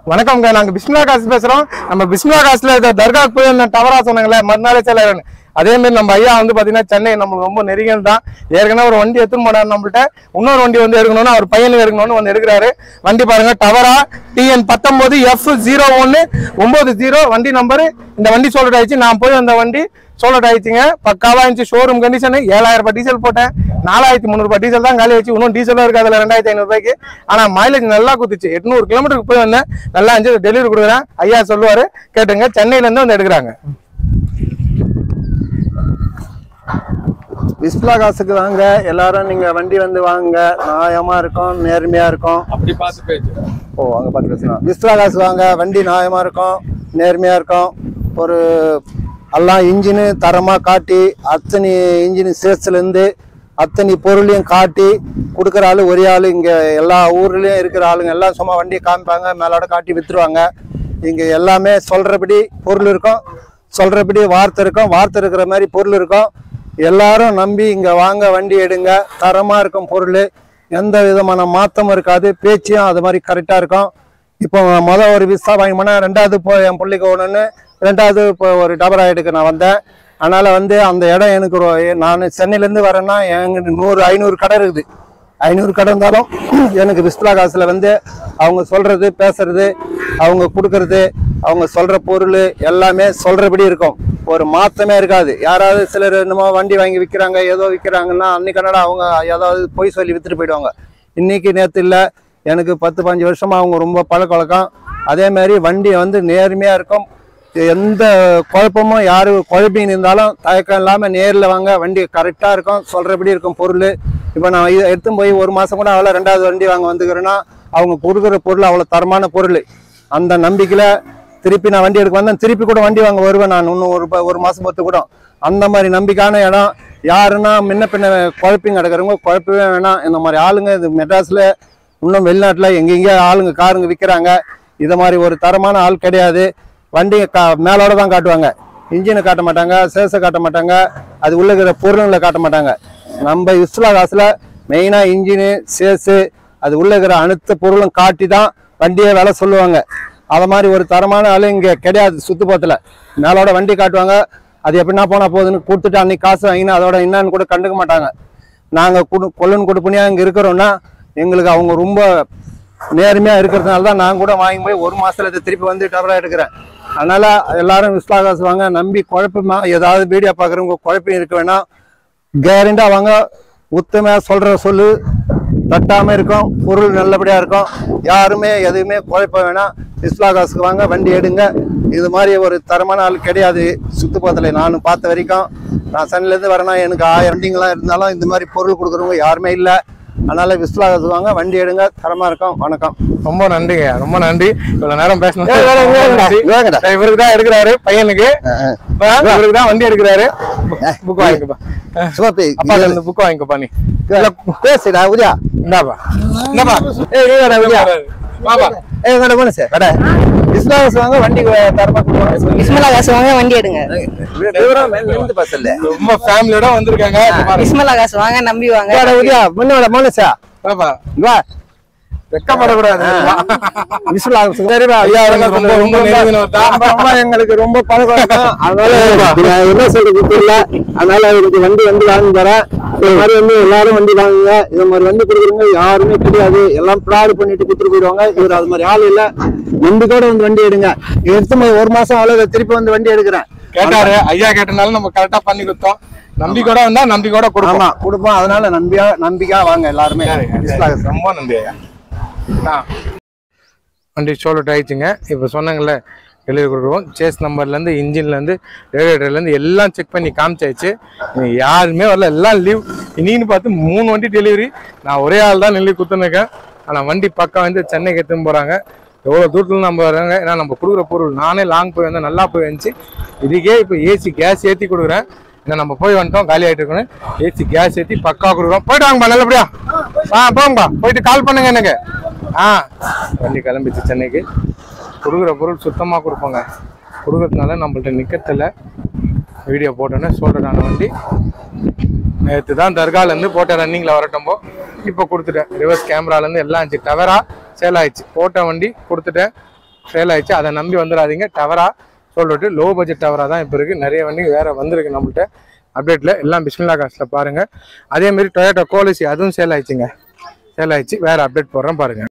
வணக்கம்ங்க நாங்க பிஸ்மிலா காசு பேசுறோம் நம்ம பிஸ்மிலா காசுல இந்த தர்காக்கு போய் அந்த டவரா சொன்னாங்களே மறுநாளே செல்லாருன்னு அதே மாதிரி நம்ம ஐயா வந்து பாத்தீங்கன்னா சென்னை நம்மளுக்கு ரொம்ப நெருங்கியது தான் ஏற்கனவே ஒரு வண்டி எடுத்துன்னு போனார் நம்மள்ட்ட இன்னொரு வண்டி வந்து எடுக்கணும்னு அவர் பையனுக்கு எடுக்கணும்னு வந்து எடுக்கிறாரு வண்டி பாருங்க டவரா டிஎன் பத்தொன்பது எஃப் ஜீரோ ஒன்னு ஒன்பது ஜீரோ வண்டி நம்பர் இந்த வண்டி சோல்ட் ஆயிடுச்சு நான் போய் அந்த வண்டி சோல்ட் ஆயிடுச்சுங்க பக்காவா இருந்துச்சு ஷோரூம் கண்டிஷன் ஏழாயிரம் ரூபாய் டீசல் போட்டேன் நாலாயிரத்தி முந்நூறு டீசல் தான் காலி ஆச்சு இன்னும் டீசலும் இருக்கு அதுல ரெண்டாயிரத்தி ஐநூறு ரூபாய்க்கு ஆனா மைலேஜ் நல்லா குத்துச்சு எட்நூறு கிலோமீட்டருக்கு போய் வந்தேன் நல்லா இருந்துச்சு டெலிவரி கொடுக்குறேன் ஐயா சொல்லுவாரு கேட்டுங்க சென்னையில இருந்து வந்து எடுக்கிறாங்க விஸ்பிளா காசுக்கு வாங்க எல்லாரும் நீங்க வண்டி வந்து வாங்க நியாயமா இருக்கும் நேர்மையா இருக்கும் அப்படி பார்த்து பேச்சு ஓ அங்க பார்த்து பேசலாம் விஸ்பிளா காசு வாங்க வண்டி நியாயமா இருக்கும் நேர்மையா இருக்கும் ஒரு எல்லாம் இன்ஜினு தரமா காட்டி அத்தனை இன்ஜின் சேல்ஸ்ல இருந்து அத்தனை பொருளையும் காட்டி கொடுக்குற ஆளு ஒரே ஆளு இங்க எல்லா ஊர்லயும் இருக்கிற ஆளுங்க எல்லாம் சும்மா வண்டியை காமிப்பாங்க மேலோட காட்டி வித்துருவாங்க இங்க எல்லாமே சொல்றபடி பொருள் இருக்கும் சொல்றபடி வார்த்தை இருக்கும் வார்த்தை இருக்கிற மாதிரி பொருள் இருக்கும் எல்லாரும் நம்பி இங்க வாங்க வண்டி எடுங்க தரமா இருக்கும் பொருள் எந்த விதமான மாத்தமும் இருக்காது பேச்சியும் அது மாதிரி கரெக்டா இருக்கும் இப்போ மொதல் ஒரு விசா வாங்கி போனால் ரெண்டாவது இப்போ என் பிள்ளைக்கு ஒன்று ரெண்டாவது இப்போ ஒரு டபரா எடுக்க நான் வந்தேன் அதனால வந்து அந்த இடம் எனக்கு ஒரு- நான் சென்னையிலேருந்து வரேன்னா எங்க நூறு ஐநூறு கடை இருக்குது ஐநூறு கடை இருந்தாலும் எனக்கு விஸ்வலா காசுல வந்து அவங்க சொல்றது பேசுறது அவங்க கொடுக்கறது அவங்க சொல்ற பொருள் எல்லாமே சொல்றபடி இருக்கும் ஒரு மாத்தமே இருக்காது யாராவது சிலர் என்னமோ வண்டி வாங்கி விற்கிறாங்க ஏதோ விற்கிறாங்கன்னா அன்னைக்கு கன்னடா அவங்க ஏதாவது பொய் சொல்லி வித்துட்டு போயிடுவாங்க இன்னைக்கு நேற்று இல்லை எனக்கு பத்து பதினஞ்சு வருஷமா அவங்க ரொம்ப பழக்க வழக்கம் அதே மாதிரி வண்டி வந்து நேர்மையா இருக்கும் எந்த குழப்பமும் யாரு குழப்பின்னு இருந்தாலும் தயக்கம் இல்லாமல் நேரில் வாங்க வண்டி கரெக்டாக இருக்கும் சொல்கிறபடி இருக்கும் பொருள் இப்போ நான் இதை எடுத்து போய் ஒரு மாதம் கூட அவ்வளோ ரெண்டாவது வண்டி வாங்க வந்துக்கிறேன்னா அவங்க கொடுக்குற பொருள் அவ்வளோ தரமான பொருள் அந்த நம்பிக்கையில் திருப்பி நான் வண்டி எடுக்க வந்தேன் திருப்பி கூட வண்டி வாங்க வருவேன் நான் இன்னும் ஒரு ப- ஒரு மாதம் பொறுத்து கூட அந்த மாதிரி நம்பிக்கையான இடம் யாருன்னா முன்ன பின்ன குழப்பிங்க கிடக்கிறவங்க குழப்பவே வேணாம் இந்த மாதிரி ஆளுங்க இது மெட்ராஸில் இன்னும் வெளிநாட்டில் எங்கெங்கே ஆளுங்க காருங்க விற்கிறாங்க இதை மாதிரி ஒரு தரமான ஆள் கிடையாது வண்டியை கா மேலோட தான் காட்டுவாங்க இன்ஜினை காட்ட மாட்டாங்க சேஸை காட்ட மாட்டாங்க அது உள்ள இருக்கிற பொருளுங்களை காட்ட மாட்டாங்க நம்ம இஸ்லா காசில் மெயினாக இன்ஜினு சேஸு அது உள்ள இருக்கிற அனைத்து பொருளும் காட்டி தான் வண்டியை விலை சொல்லுவாங்க அதை மாதிரி ஒரு தரமான ஆளு இங்கே கிடையாது சுத்துப்பத்தில் மேலோட வண்டி காட்டுவாங்க அது எப்படின்னா போனால் போகுதுன்னு கொடுத்துட்டு அன்னைக்கு காசு வாங்கினா அதோட என்னன்னு கூட கண்டுக்க மாட்டாங்க நாங்கள் கொடு கொள்ளன் கொடுப்பனியாக இங்கே இருக்கிறோன்னா எங்களுக்கு அவங்க ரொம்ப நேர்மையாக இருக்கிறதுனால தான் நான் கூட வாங்கி போய் ஒரு மாசத்துல இதை திருப்பி வந்து டவராக எடுக்கிறேன் அதனால எல்லாரும் விஸ்வாகாசம் வாங்க நம்பி குழப்பமா ஏதாவது வீடியோ பார்க்குறவங்க குழப்பம் இருக்க வேணாம் கேரண்டா வாங்க உத்தமையா சொல்ற சொல்லு தட்டாம இருக்கும் பொருள் நல்லபடியா இருக்கும் யாருமே எதுவுமே குழப்ப வேணாம் விஸ்வாகாசுக்கு வாங்க வண்டி எடுங்க இது மாதிரி ஒரு தரமான ஆள் கிடையாது சுத்துப்பத்தில் நான் பார்த்த வரைக்கும் நான் சென்னையிலேருந்து வரேன்னா எனக்கு ஆயிரம் வண்டிங்களாம் இருந்தாலும் இந்த மாதிரி பொருள் கொடுக்குறவங்க யாருமே இல்லை அதனால விஸ்வாகாசுக்கு வாங்க வண்டி எடுங்க தரமா இருக்கும் வணக்கம் ரொம்ப நன்றிங்க ரொம்ப நன்றி இவ்வளவு நேரம் பேசணும் ஏய், வேணாம், வேணாம், நன்றி. வேணாம்டா. இவருக்கு தான் எடுக்கிறாரு பையனுக்கு இவருக்கு தான் வண்டி எடுக்கிறாரு புக் வாங்கிக்கப்பா சிவப்பி அப்பா இந்த புக் வாங்கிக்கப்பா நீ பேசுடா உதயா இந்தாப்பா இந்தாப்பா ஏய் நீடா உதயா வாப்பா ஏய் கடை போன சார் கடை விஸ்வாஸ் வாங்க வண்டி தரமா கொடுவாங்க விஸ்மலா காசு வாங்க வண்டி எடுங்க விவரம் நிமிந்து பஸ்ல ரொம்ப ஃபேமிலியோட வந்திருக்காங்க இப்ப பாருங்க. விஸ்மலா காசு வாங்க நம்பி வாங்க கடை உதயா முன்னோட மோனசா வாப்பா வா வெக்கப்படக்கூடாது விஸ்வலா சரிவா ஐயா, எனக்கு ரொம்ப, ரொம்ப நெருங்கினவர் தான். ரொம்ப, ரொம்ப எங்களுக்கு ரொம்ப பழக்கம் தான். அதனால நான் என்ன சொல்றது தெரியல அதனால எனக்கு வண்டி வந்து வாங்கி தரேன் இது மாதிரி வந்து எல்லாரும் வண்டி வாங்குங்க இது மாதிரி வண்டி கொடுக்குறவங்க யாருமே கிடையாது எல்லாம் ப்ராடு பண்ணிட்டு கொடுத்துட்டு போயிடுவாங்க இவர் அது மாதிரி ஆள் இல்ல நம்பிக்கையோட வந்து வண்டி எடுங்க எடுத்து போய் ஒரு மாசம் அவ்வளவு திருப்பி வந்து வண்டி எடுக்கிறேன் கேட்டாரு ஐயா கேட்டனால நம்ம கரெக்டா பண்ணி கொடுத்தோம் நம்பிக்கையோட வந்தா நம்பிக்கையோட கொடுப்போம் ஆமா கொடுப்போம் அதனால நம்பியா நம்பிக்கையா வாங்க எல்லாருமே விஸ்வாஸ் ரொம்ப நன்றி ஐயா ஆ. வண்டி சோலட் ஆயிடுச்சுங்க இப்போ சொன்னாங்கல்ல டெலிவரி கொடுக்குறோம் சேஸ் நம்பர்லேருந்து இன்ஜின்லேருந்து ரேடியேட்டர்லேருந்து எல்லாம் செக் பண்ணி காமிச்சாச்சு இனி யாருமே வரல எல்லாம் லீவ் இன்னின்னு பார்த்து மூணு வண்டி டெலிவரி நான் ஒரே ஆள் தான் நெல்லி குத்துனுக்கேன் ஆனால் வண்டி பக்கம் வந்து சென்னைக்கு எடுத்துன்னு போகிறாங்க எவ்வளோ தூரத்தில் நம்ம வராங்க ஏன்னா நம்ம கொடுக்குற பொருள் நானே லாங் போய் வந்தேன் நல்லா போய் வந்துச்சு இதுக்கே இப்போ ஏசி கேஸ் ஏற்றி கொடுக்குறேன் ஏன்னா நம்ம போய் வந்துட்டோம் காலி ஆகிட்டு இருக்கணும் ஏசி கேஸ் ஏற்றி பக்கா கொடுக்குறோம் போயிட்டு வாங்கப்பா நல்லபடியா ஆ போங்கப்பா போயிட்டு கால் பண்ணுங்க எனக்கு ஆ வண்டி கிளம்பிச்சு சென்னைக்கு கொடுக்குற பொருள் சுத்தமாக கொடுப்போங்க கொடுக்கறதுனால நம்மள்ட்ட நிற்கத்தில் வீடியோ போட்டோன்னே சொல்கிறேன் வண்டி நேற்று தான் தர்காலேருந்து போட்ட ரன்னிங்கில் வரட்டம்போ இப்போ கொடுத்துட்டேன் ரிவர்ஸ் கேமராலேருந்து எல்லாம் ஆச்சு டவரா சேல் ஆயிடுச்சு போட்ட வண்டி கொடுத்துட்டேன் சேல் ஆயிடுச்சு அதை நம்பி வந்துடாதீங்க டவரா சொல்லிட்டு லோ பட்ஜெட் டவரா தான் இப்போ இருக்குது நிறைய வண்டி வேற வந்திருக்கு நம்மள்ட்ட அப்டேட்டில் எல்லாம் பிஸ்மில்லா காசில் பாருங்கள் அதே மாதிரி டொயோட்டோ கோலிசி அதுவும் சேல் ஆயிடுச்சுங்க சேல் ஆயிடுச்சு வேறு அப்டேட் போடுறேன் பாருங்கள்